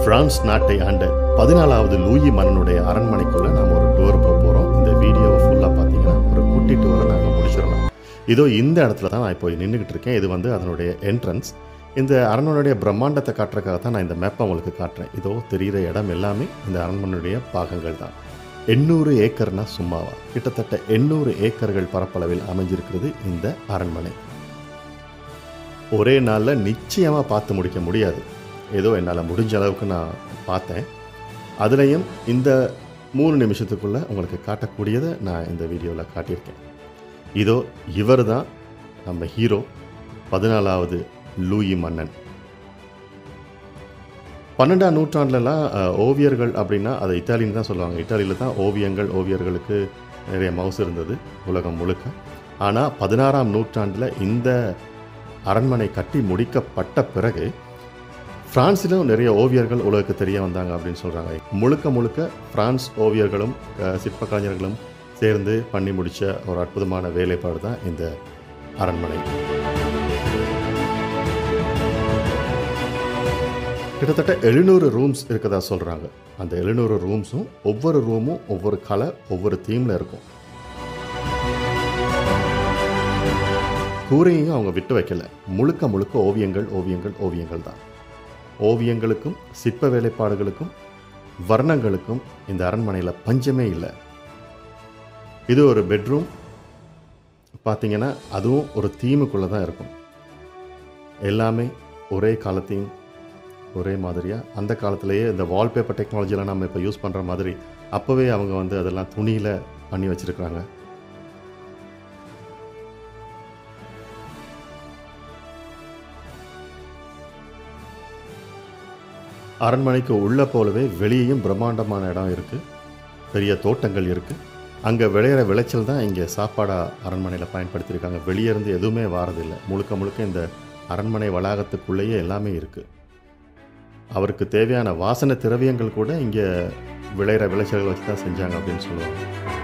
France நாட்டை ஆண்ட பதினாலாவது லூயி மன்னனுடைய அரண்மனைக்குள்ள நாம் ஒரு டூர் போக போகிறோம் இந்த வீடியோவை ஃபுல்லாக பார்த்தீங்கன்னா ஒரு குட்டி டூரை நாங்கள் முடிச்சிடலாம் இதோ இந்த இடத்துல தான் நான் இப்போ நின்றுக்கிட்டு இருக்கேன் இது வந்து அதனுடைய என்ட்ரன்ஸ் இந்த அரண்மனையுடைய பிரம்மாண்டத்தை காட்டுறதுக்காக தான் நான் இந்த மேப்பை உங்களுக்கு காட்டுறேன் இதோ தெரிகிற இடம் எல்லாமே இந்த அரண்மனையுடைய பாகங்கள் தான் எண்ணூறு ஏக்கர்னா சும்மாவா கிட்டத்தட்ட எண்ணூறு ஏக்கர்கள் பரப்பளவில் அமைஞ்சிருக்கிறது இந்த அரண்மனை ஒரே நாளில் நிச்சயமாக பார்த்து முடிக்க முடியாது ஏதோ என்னால் முடிஞ்ச அளவுக்கு நான் பார்த்தேன் அதுலேயும் இந்த மூணு நிமிஷத்துக்குள்ளே உங்களுக்கு காட்டக்கூடியதை நான் இந்த வீடியோவில் காட்டியிருக்கேன் இதோ இவர் தான் நம்ம ஹீரோ பதினாலாவது லூயி மன்னன் பன்னெண்டாம் நூற்றாண்டுலலாம் அஹ், ஓவியர்கள் அப்படின்னா அதை இத்தாலின்னு தான் சொல்லுவாங்க இத்தாலியில் தான் ஓவியங்கள் ஓவியர்களுக்கு நிறைய மவுசு இருந்தது உலகம் முழுக்க ஆனால் பதினாறாம் நூற்றாண்டில் இந்த அரண்மனை கட்டி முடிக்கப்பட்ட பிறகு பிரான்சிலும் நிறைய ஓவியர்கள் உலகுக்கு தெரிய வந்தாங்க அப்படின்னு சொல்கிறாங்க முழுக்க முழுக்க பிரான்ஸ் ஓவியர்களும் அஹ், சிற்ப கலைஞர்களும் சேர்ந்து பண்ணி முடித்த ஒரு அற்புதமான வேலைப்பாடு தான் இந்த அரண்மனை கிட்டத்தட்ட எழுநூறு ரூம்ஸ் இருக்கதா சொல்கிறாங்க அந்த எழுநூறு ரூம்ஸும் ஒவ்வொரு ரூமும் ஒவ்வொரு கலை ஒவ்வொரு தீமில் இருக்கும் கூரையும் அவங்க விட்டு வைக்கல முழுக்க முழுக்க ஓவியங்கள் ஓவியங்கள் ஓவியங்கள் தான் ஓவியங்களுக்கும் சிற்ப வேலைப்பாடுகளுக்கும் வர்ணங்களுக்கும் இந்த அரண்மனையில் பஞ்சமே இல்லை இது ஒரு பெட்ரூம் பார்த்தீங்கன்னா அதுவும் ஒரு தீமுக்குள்ளே தான் இருக்கும் எல்லாமே ஒரே காலத்தையும் ஒரே மாதிரியாக அந்த காலத்திலேயே இந்த வால்பேப்பர் டெக்னாலஜிலாம் நம்ம இப்போ யூஸ் பண்ணுற மாதிரி அப்போவே அவங்க வந்து அதெல்லாம் துணியில் பண்ணி வச்சுருக்குறாங்க அரண்மனைக்கு உள்ள போலவே வெளியேயும் பிரம்மாண்டமான இடம் இருக்குது பெரிய தோட்டங்கள் இருக்குது அங்கே விளையிற விளைச்சல் தான் இங்கே சாப்பாடாக அரண்மனையில் பயன்படுத்தியிருக்காங்க வெளியே இருந்து எதுவுமே வாரதில்லை முழுக்க முழுக்க இந்த அரண்மனை வளாகத்துக்குள்ளேயே எல்லாமே இருக்குது அவருக்கு தேவையான வாசனை திரவியங்கள் கூட இங்கே விளையிற விளைச்சல்கள் வச்சு தான் செஞ்சாங்க அப்படின்னு சொல்லுவாங்க